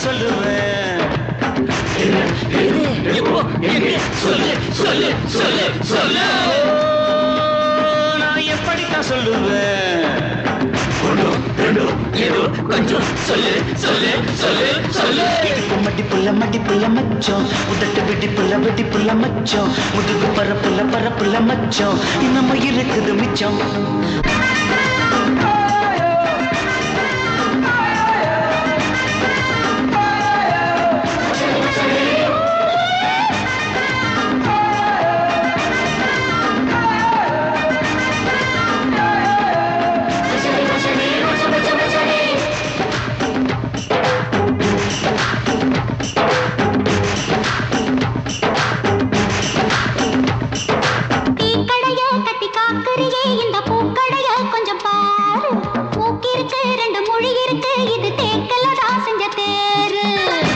சொல்லுவேன் எப்போ எங்க சொல்லு சொல்லு சொல்லு சொல்லு நான் எப்படித்தான் சொல்லுவேன் ஒண்ணு ரெண்டு ஏதோ கொஞ்சம் சொல்லு சொல்லு சொல்லு சொல்லு இடுப்பு மடிப்புள்ள மடிப்புள்ள மச்சம் உதட்டு வெடிப்புள்ள வெடிப்புள்ள மச்சம் முதுகு பரப்புள்ள பரப்புள்ள மச்சம் இன்னமும் இருக்குது மிச்சம் டீக்கடைய கட்டி காக்கறியே இந்த பூக்கடைய கொஞ்சம் பாரு மூக்கிருக்கு ரெண்டு மொழி இருக்கு இது தேக்கல தான் செஞ்ச தேரு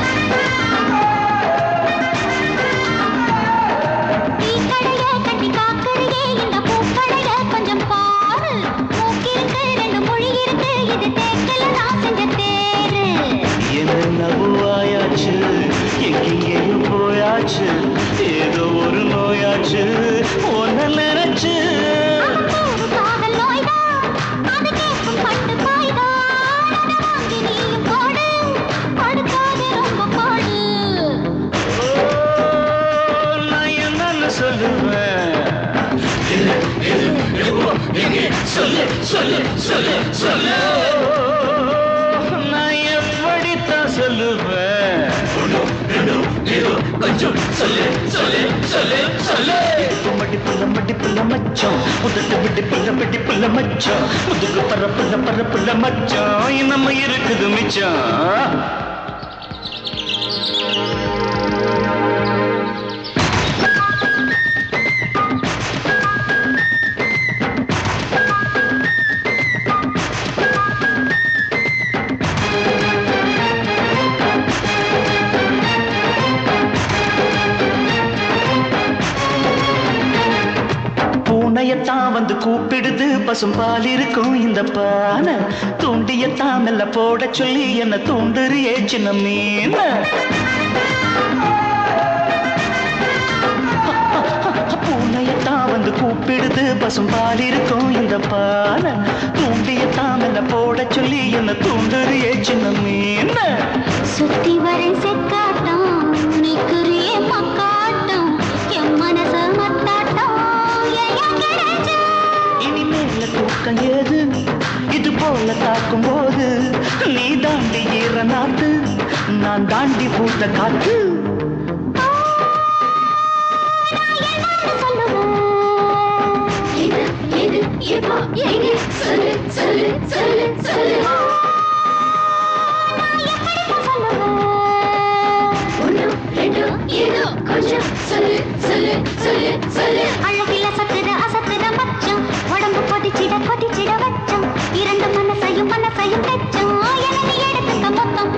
டீக்கடைய கட்டி காக்கறியே இந்த பூக்கடைய கொஞ்சம் பாரு மூக்கிருக்கு ரெண்டு மொழி இருக்கு இது தேக்கல தான் செஞ்ச தேரு என்னென்னவோ ஆயாச்சு எங்கெங்கேயோ போயாச்சு ஏதோ ஒரு நோயாச்சு ஒன்ன நினைச்சு ஒரு காதல் நோய்தான் அது கேட்கும் பட்டு பாய்தான் அதை வாங்கி நீயும் போடு படுக்காதே ரொம்ப பாடு ஓ, நான் என்னன்னு சொல்லுவேன் எப்போ எங்க சொல்லு சொல்லு சொல்லு சொல்லு நான் எப்படித்தான் சொல்லுவேன் ஒண்ணு ரெண்டு ஏதோ கொஞ்சம் சொல்லு சொல்லு சொல்லு சொல்லு இடுப்பு மடிப்புள்ள மடிப்புள்ள மச்சம் உதட்டு வெடிப்புள்ள வெடிப்புள்ள மச்சம் முதுகு பரப்புள்ள பரப்புள்ள மச்சம் இன்னமும் இருக்குது மிச்சம் பூனையத்தான் வந்து கூப்பிடுது பசும் பால் இருக்கும் இந்த பானை தூண்டியத்தான் மெல்ல போட சொல்லி என்ன தூண்டுறியே சின்ன மீன பூனையத்தான் வந்து கூப்பிடுது பசும் பால் இருக்கும் இந்த பானை தூண்டியத்தான் மெல்ல போட சொல்லி என்ன தூண்டுறியே சின்ன மீன சுத்தி வரை செக்காட்டம் நிக்கிறியே மக்காட்டம் என் மனச மத்தாட்டம் ஏன் கிடைச்ச இனிமேல தூக்கம் ஏது இது போல தாக்கும் போது நீ தாண்டி ஈர நாத்து நான் தாண்டி பூத்த காத்து இது இது இப்போ எங்க சொல்லு சொல்லு சொல்லு சொல்லு ஒண்ணு ரெண்டு ஏதோ கொஞ்சம் சொல்லு சொல்லு சொல்லு சொல்லு அழகில சத்துத அசத்துத மச்சம் உடம்பு கொதிச்சிட கொதிச்சிட வச்சம் இரண்டு மனசையும் மனசையும் தச்சம் எனக்கு எடுத்துக்க மொத்தம்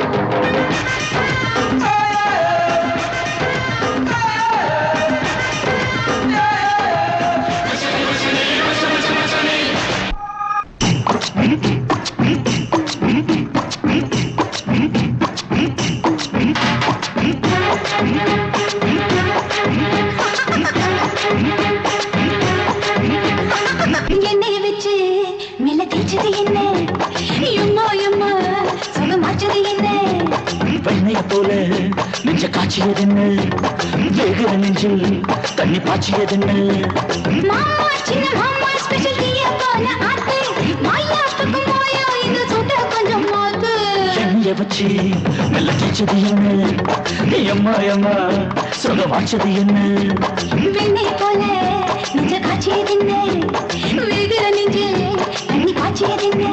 எண்ணெய வச்சு மெல்ல தேய்ச்சது என்ன எம்மா எம்மா சுகமாச்சது என்ன வெண்ணைய போல நெஞ்ச காய்ச்சியதென்ன வேகிற நெஞ்சில் தண்ணி பாய்ச்சியதென்ன மாமா சின்ன மாமா ஸ்பெஷல் டீய போல ஆத்து மாயாத்துக்கு மாயா இது சுட்ட கொஞ்சம் மாத்து எண்ணெய வச்சு மெல்ல தேய்ச்சது என்ன நீ அம்மா அம்மா சுகமாச்சது என்ன வெண்ணெய் போல நெஞ்ச காய்ச்சியது என்ன வேகிற நெஞ்சு தண்ணி காய்ச்சியது என்ன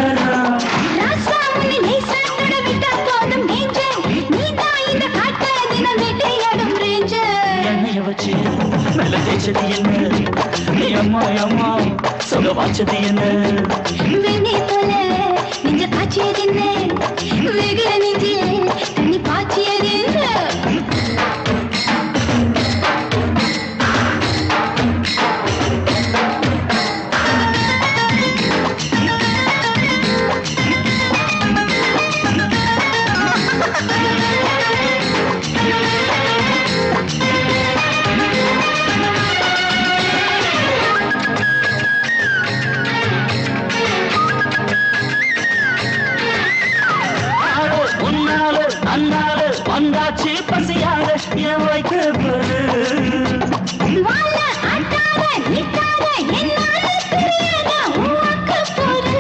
கலரா ராசா உன்னை லேசா தொட விட்டா போதும் நெஞ்சே. நீதான் இந்த காட்டை தினம் வேட்டையாடும் ரேஞ்சர். எண்ணெய வச்சு நல்ல தேய்ச்சது என்ன நீ அம்மா அம்மா சொல்ல வாச்சது என்ன வெண்ணெய் போல நெஞ்ச காய்ச்சியதென்ன? வெகுள நெஞ்சில் தண்ணி பாய்ச்சியதென்ன? ஆளு உன்னாலு அண்ணாலு வந்தாச்சு பசியாக என் வைக்க வாழ ஆட்டாத, நிற்காத, என்னால தெரியாத உன் அக்கப்போரு.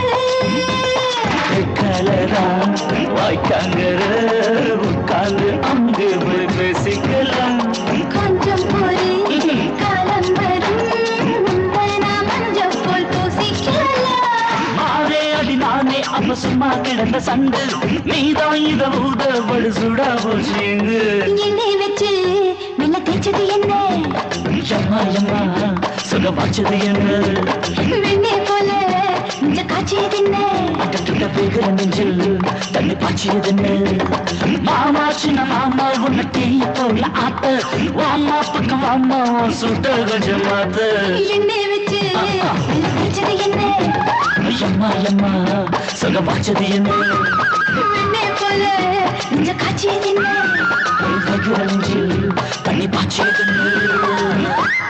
கலரா வாய்க்காங்கர உட்கார்ந்து அங்கு போய் பேசிக்கலாம் கொஞ்சம் பொறு, காலம் வரும். உன்னை நான் மஞ்சள் போல் பூசிக்கலாம். மாறே அடி நானே அப்ப சும்மா கிடந்த சண்டு நீதான் இத ஊதவடு சுடா போச்சுங்க எண்ணெய் வச்சு மெல்ல தேய்ச்சது என்ன எம்மா எம்மா சொல்ல வாச்சது என்ன வெண்ணெய் போல நெஞ்ச காய்ச்சியது என்ன அட்டத்துட்ட பேகிற நெஞ்சில் தண்ணி பாய்ச்சியது என்ன மாமா சின்ன மாமா உன்னை டீ போல ஆத்த வாமா பக்கம் வாமா உன் சுட்ட கொஞ்சம் மாத்த எண்ணெய் வச்சு மெல்ல தேய்ச்சது என்ன எம்மா எம்மா சொல்ல வாச்சது என்ன வெண்ணெய் போல நெஞ்ச காய்ச்சியது என்ன பேகிற நெஞ்சில் தண்ணி பாய்ச்சியது என்ன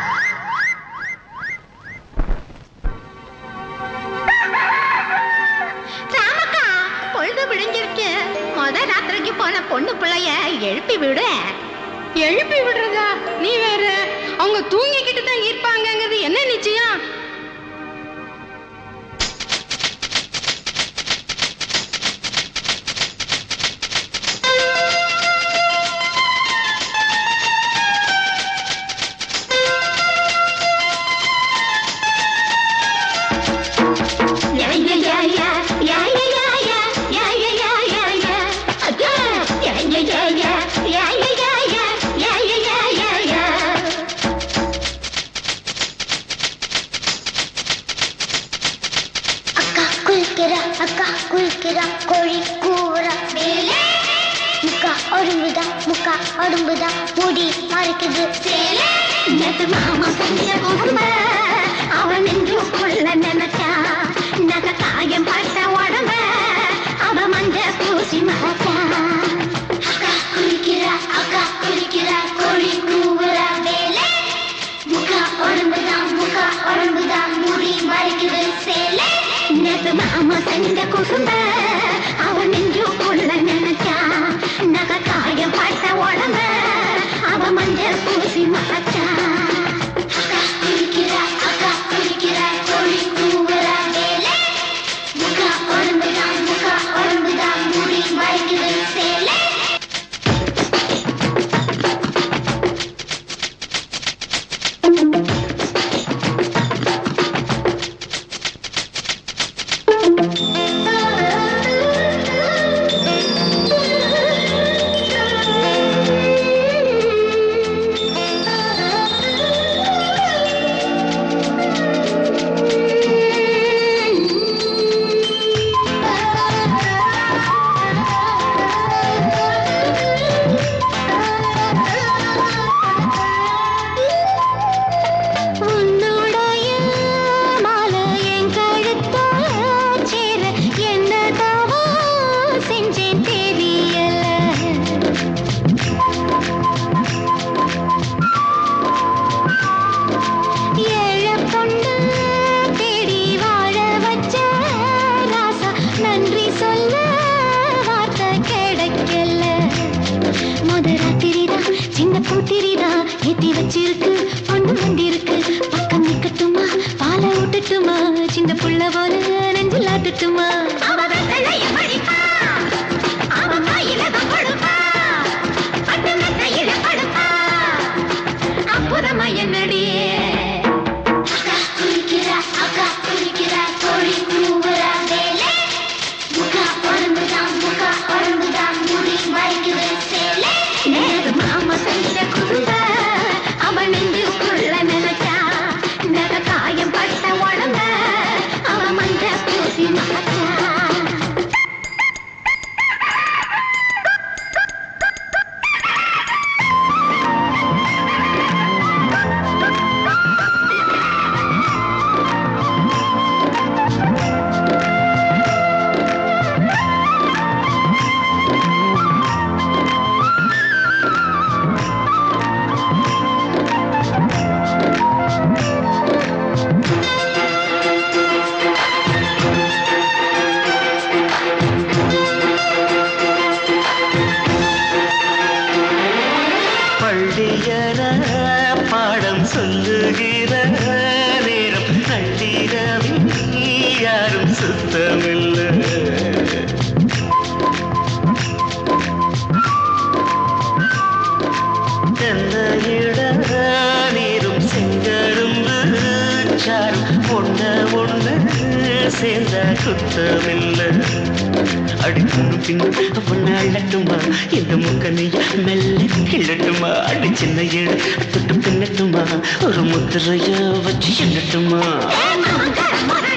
ராமக்கா பொழுது விடிஞ்சிருச்சு முத ராத்திரிக்கு போன பொண்ணு பிள்ளைய எழுப்பி விடு எழுப்பி விடுறதா நீ வேற அவங்க தூங்கிக்கிட்டு தான் இருப்பாங்கங்கிறது என்ன நிச்சயம் யா யா யா யா யா யா யா யா யா யா யா யா அக்கா யா யா யா யா யா யா யா யா யா யா யா யா யா அக்கா குளிக்கிறா அக்கா குளிக்கிறா கோழி கூறா மேலே முக்கா ஒடும்புதா முக்கா ஒடும்புதா முடி மறைக்குது சேலே நேத்து மாமா செஞ்ச பொறுமை அவன் என்று கொள்ள நினைச்சா நகை காயம் பட்ட உடம்ப அவ மஞ்ச பூசி மறைச்சா அக்கா குளிக்கிறா அக்கா குளிக்கிறா கோழி கூறா மேலே முக்கா ஒடும்புதா முக்கா ஒடும்புதா முடி மறைக்குது சேலே நேத்து மாமா செஞ்ச குசும்ப அவன் என்று கொள்ள நினைச்சா நகை காயம் பட்ட உடம்ப அவ மஞ்ச பூசி மறைச்சா அக்கா குளிக்கிறா அக்கா குளிக்கிறா கோழி கூறா மேலே முக்கா ஒடும்புதா முக்கா ஒடும்புதா முடி மறைக்குது சேலே உன்னுடைய மாலை என் கழுத்தால சேர என்ன தவம் செஞ்சேன் தெரியல ஏழ பொண்ணு தேடி வாழ வச்ச ராசா நன்றி சொல்ல வார்த்தை கிடைக்கல முத ராத்திரிதான் சின்ன பூத்திரிதான் ஏத்தி வச்சிருக்கு பொண்ணு வந்திருக்கு பக்கம் நிக்கட்டுமா பாலை ஊட்டட்டுமா சின்ன புள்ள போல நெஞ்சில் ஆட்டுட்டுமா அவ வெத்தலைய படிப்பா அவ கையில தான் கொடுப்பா பட்டு மெத்தையில படுப்பா அப்புறமா என்னடியே அக்கா குளிக்கிறா அக்கா குளிக்கிறா கோழி கூவுறா மேலே அடி முன்னு பின்னு பொண்ணு அள்ளட்டுமா இந்த முக்கனைய மெல்ல கிள்ளட்டுமா அடி சின்ன ஏழு தொட்டு பின்னட்டுமா ஒரு முத்திரைய வச்சு எண்ணட்டுமா ஏ, மங்க, மங்க,